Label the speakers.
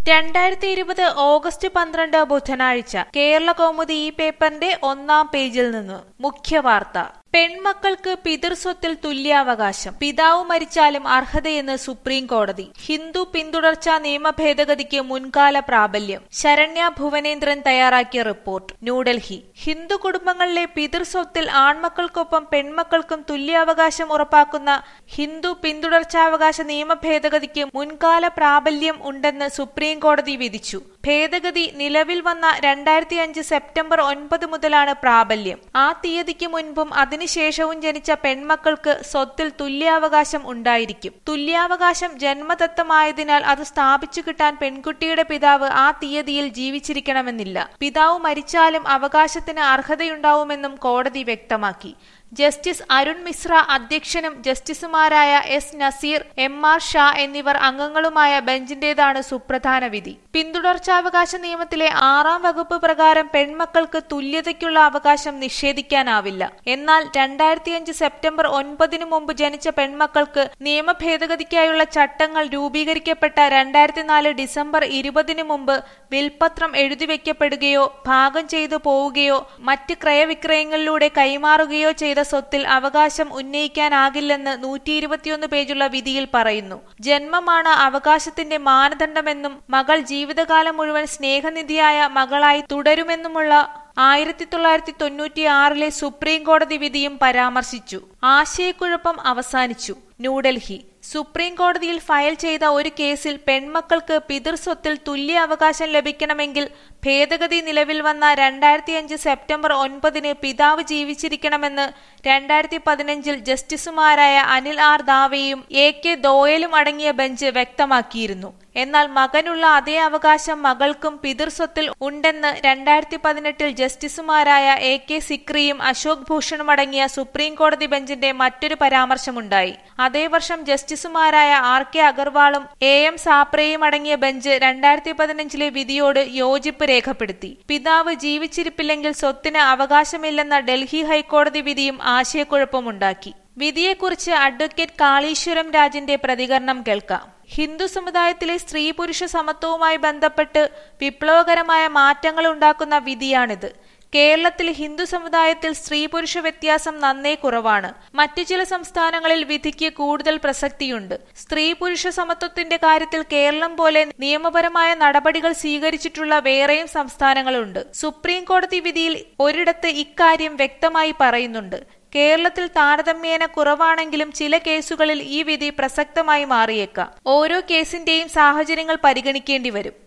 Speaker 1: രണ്ടായിരത്തി ഇരുപത് ഓഗസ്റ്റ് പന്ത്രണ്ട് ബുധനാഴ്ച കേരള കൗമുദി ഈ പേപ്പറിന്റെ ഒന്നാം പേജിൽ നിന്ന് മുഖ്യവാർത്ത പെൺമക്കൾക്ക് പിതൃസ്വത്തിൽ തുല്യാവകാശം പിതാവ് മരിച്ചാലും അർഹതയെന്ന് സുപ്രീം കോടതി ഹിന്ദു പിന്തുടർച്ചാ നിയമ ഭേദഗതിക്ക് മുൻകാല പ്രാബല്യം ശരണ്യ ഭുവനേന്ദ്രൻ തയ്യാറാക്കിയ റിപ്പോർട്ട് ന്യൂഡൽഹി ഹിന്ദു കുടുംബങ്ങളിലെ പിതൃസ്വത്തിൽ ആൺമക്കൾക്കൊപ്പം പെൺമക്കൾക്കും തുല്യാവകാശം ഉറപ്പാക്കുന്ന ഹിന്ദു പിന്തുടർച്ചാവകാശ നിയമ ഭേദഗതിക്ക് മുൻകാല പ്രാബല്യം ഉണ്ടെന്ന് സുപ്രീം കോടതി വിധിച്ചു ഭേദഗതി നിലവിൽ വന്ന രണ്ടായിരത്തി അഞ്ച് സെപ്റ്റംബർ ഒൻപത് മുതലാണ് പ്രാബല്യം ആ തീയതിക്ക് മുൻപും അതിനുശേഷവും ജനിച്ച പെൺമക്കൾക്ക് സ്വത്തിൽ തുല്യാവകാശം ഉണ്ടായിരിക്കും തുല്യാവകാശം ജന്മദത്തമായതിനാൽ അത് സ്ഥാപിച്ചു കിട്ടാൻ പെൺകുട്ടിയുടെ പിതാവ് ആ തീയതിയിൽ ജീവിച്ചിരിക്കണമെന്നില്ല പിതാവ് മരിച്ചാലും അവകാശത്തിന് അർഹതയുണ്ടാവുമെന്നും കോടതി വ്യക്തമാക്കി ജസ്റ്റിസ് അരുൺ മിശ്ര അധ്യക്ഷനും ജസ്റ്റിസുമാരായ S Nazeer M R Shah എന്നിവർ അംഗങ്ങളുമായ ബെഞ്ചിന്റേതാണ് സുപ്രധാന വിധി പിന്തുടർച്ചാവകാശ നിയമത്തിലെ ആറാം വകുപ്പ് പ്രകാരം പെൺമക്കൾക്ക് തുല്യതയ്ക്കുള്ള അവകാശം നിഷേധിക്കാനാവില്ല എന്നാൽ രണ്ടായിരത്തിയഞ്ച് സെപ്റ്റംബർ ഒൻപതിനു മുമ്പ് ജനിച്ച പെൺമക്കൾക്ക് നിയമ ഭേദഗതിക്കായുള്ള ചട്ടങ്ങൾ രൂപീകരിക്കപ്പെട്ട രണ്ടായിരത്തി നാല് ഡിസംബർ ഇരുപതിനു മുമ്പ് വിൽപത്രം എഴുതിവെക്കപ്പെടുകയോ ഭാഗം ചെയ്തു പോവുകയോ മറ്റ് ക്രയവിക്രയങ്ങളിലൂടെ കൈമാറുകയോ ചെയ്ത സ്വത്തിൽ അവകാശം ഉന്നയിക്കാനാകില്ലെന്ന് നൂറ്റി ഇരുപത്തിയൊന്ന് പേജുള്ള വിധിയിൽ പറയുന്നു ജന്മമാണ് അവകാശത്തിന്റെ മാനദണ്ഡമെന്നും മകൾ ജീവിതകാലം മുഴുവൻ സ്നേഹനിധിയായ മകളായി തുടരുമെന്നുമുള്ള ആയിരത്തി തൊള്ളായിരത്തി തൊണ്ണൂറ്റി ആറിലെ സുപ്രീം കോടതി വിധിയും പരാമർശിച്ചു ആശയക്കുഴപ്പം അവസാനിച്ചു ന്യൂഡൽഹി സുപ്രീം കോടതിയിൽ ഫയൽ ചെയ്ത ഒരു കേസിൽ പെൺമക്കൾക്ക് പിതൃസ്വത്തിൽ തുല്യ അവകാശം ലഭിക്കണമെങ്കിൽ ഭേദഗതി നിലവിൽ വന്ന രണ്ടായിരത്തി അഞ്ച് സെപ്റ്റംബർ ഒൻപതിന് പിതാവ് ജീവിച്ചിരിക്കണമെന്ന് രണ്ടായിരത്തി പതിനഞ്ചിൽ ജസ്റ്റിസുമാരായ അനിൽ ആർ ദാവയും എ കെ ദോയലും അടങ്ങിയ ബെഞ്ച് വ്യക്തമാക്കിയിരുന്നു എന്നാൽ മകനുള്ള അതേ അവകാശം മകൾക്കും പിതൃസ്വത്തിൽ ഉണ്ടെന്ന് രണ്ടായിരത്തി പതിനെട്ടിൽ ജസ്റ്റിസുമാരായ എ കെ സിക്രിയും അശോക് ഭൂഷണും അടങ്ങിയ സുപ്രീം കോടതി ബെഞ്ചിന്റെ മറ്റൊരു പരാമർശമുണ്ടായി അതേ വർഷം ജസ്റ്റിസുമാരായ ആർ കെ അഗർവാളും എ എം സാപ്രയും അടങ്ങിയ ബെഞ്ച് രണ്ടായിരത്തി പതിനഞ്ചിലെ വിധിയോട് യോജിപ്പ് രേഖപ്പെടുത്തി പിതാവ് ജീവിച്ചിരിപ്പില്ലെങ്കിൽ സ്വത്തിന് അവകാശമില്ലെന്ന ഡൽഹി ഹൈക്കോടതി വിധിയും ആശയക്കുഴപ്പമുണ്ടാക്കി വിധിയെക്കുറിച്ച് അഡ്വക്കേറ്റ് കാളീശ്വരം രാജിന്റെ പ്രതികരണം കേൾക്കാം ഹിന്ദു സമുദായത്തിലെ സ്ത്രീ പുരുഷ സമത്വവുമായി ബന്ധപ്പെട്ട് വിപ്ലവകരമായ മാറ്റങ്ങൾ ഉണ്ടാക്കുന്ന വിധിയാണിത് കേരളത്തിൽ ഹിന്ദു സമുദായത്തിൽ സ്ത്രീ പുരുഷ വ്യത്യാസം നന്നേ കുറവാണ് മറ്റു ചില സംസ്ഥാനങ്ങളിൽ വിധിക്ക് കൂടുതൽ പ്രസക്തിയുണ്ട് സ്ത്രീ പുരുഷ സമത്വത്തിന്റെ കാര്യത്തിൽ കേരളം പോലെ നിയമപരമായ നടപടികൾ സ്വീകരിച്ചിട്ടുള്ള വേറെയും സംസ്ഥാനങ്ങളുണ്ട് സുപ്രീം കോടതി വിധിയിൽ ഒരിടത്ത് ഇക്കാര്യം വ്യക്തമായി പറയുന്നുണ്ട് കേരളത്തിൽ താരതമ്യേന കുറവാണെങ്കിലും ചില കേസുകളിൽ ഈ വിധി പ്രസക്തമായി മാറിയേക്കാം ഓരോ കേസിന്റെയും സാഹചര്യങ്ങൾ പരിഗണിക്കേണ്ടി വരും